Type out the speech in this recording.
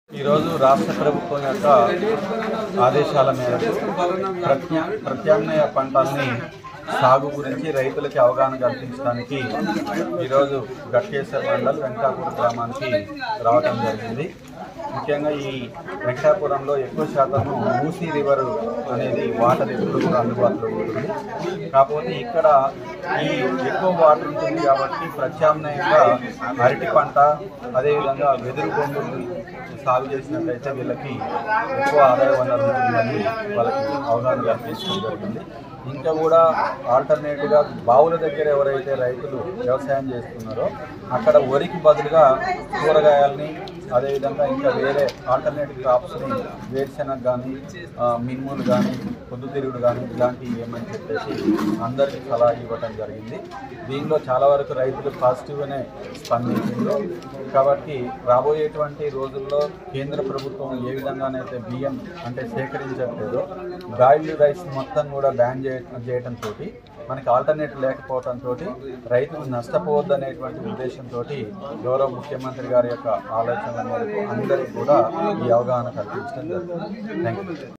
ఈరోజు రాష్ట్ర ప్రభుత్వం యొక్క ఆదేశాల మేరకు ప్రత్యా ప్రత్యామ్నాయ పంటల్ని సాగు గురించి రైతులకి అవగాహన కల్పించడానికి ఈరోజు గట్కేశ్వర మండల్ వెంకటాపురం గ్రామానికి రావడం జరిగింది ముఖ్యంగా ఈ వెంకటాపురంలో ఎక్కువ శాతము మూసీ రివర్ అనేది వాటర్ ఎప్పుడు కూడా అందుబాటులో ఉంటుంది కాకపోతే ఇక్కడ ఈ ఎక్కువ వాటర్ ఉంటుంది కాబట్టి ప్రత్యామ్నాయంగా అరటి పంట అదేవిధంగా వెదురు బొంగులు సాగు చేసినట్లయితే వీళ్ళకి ఎక్కువ ఆదాయ వనరు ఉంటుందని వాళ్ళకి అవగాహన కల్పించడం జరిగింది ఇంకా కూడా ఆల్టర్నేట్గా బావుల దగ్గర ఎవరైతే రైతులు వ్యవసాయం చేస్తున్నారో అక్కడ వరికి బదులుగా కూరగాయల్ని అదేవిధంగా ఇంకా వేరే ఆల్టర్నేటివ్ క్రాప్స్ని వేరుశెనగ కానీ మినుములు కానీ పొద్దుతిరుగుడు కానీ ఇలాంటివి ఏమని చెప్పేసి అందరికీ సలహా ఇవ్వటం జరిగింది దీనిలో చాలా వరకు రైతులు పాజిటివ్గానే స్పందించింది కాబట్టి రాబోయేటువంటి రోజుల్లో కేంద్ర ప్రభుత్వం ఏ విధంగానైతే బియ్యం అంటే సేకరించట్లేదో బాయిల్డ్ రైస్ మొత్తం కూడా బ్యాన్ చేయ చేయడంతో మనకి ఆల్టర్నేట్ లేకపోవడంతో రైతులు నష్టపోవద్దనేటువంటి ఉద్దేశంతో గౌరవ ముఖ్యమంత్రి గారి యొక్క ఆలోచన మేరకు అందరికీ కూడా ఈ అవగాహన కల్పించడం జరుగుతుంది థ్యాంక్ యూ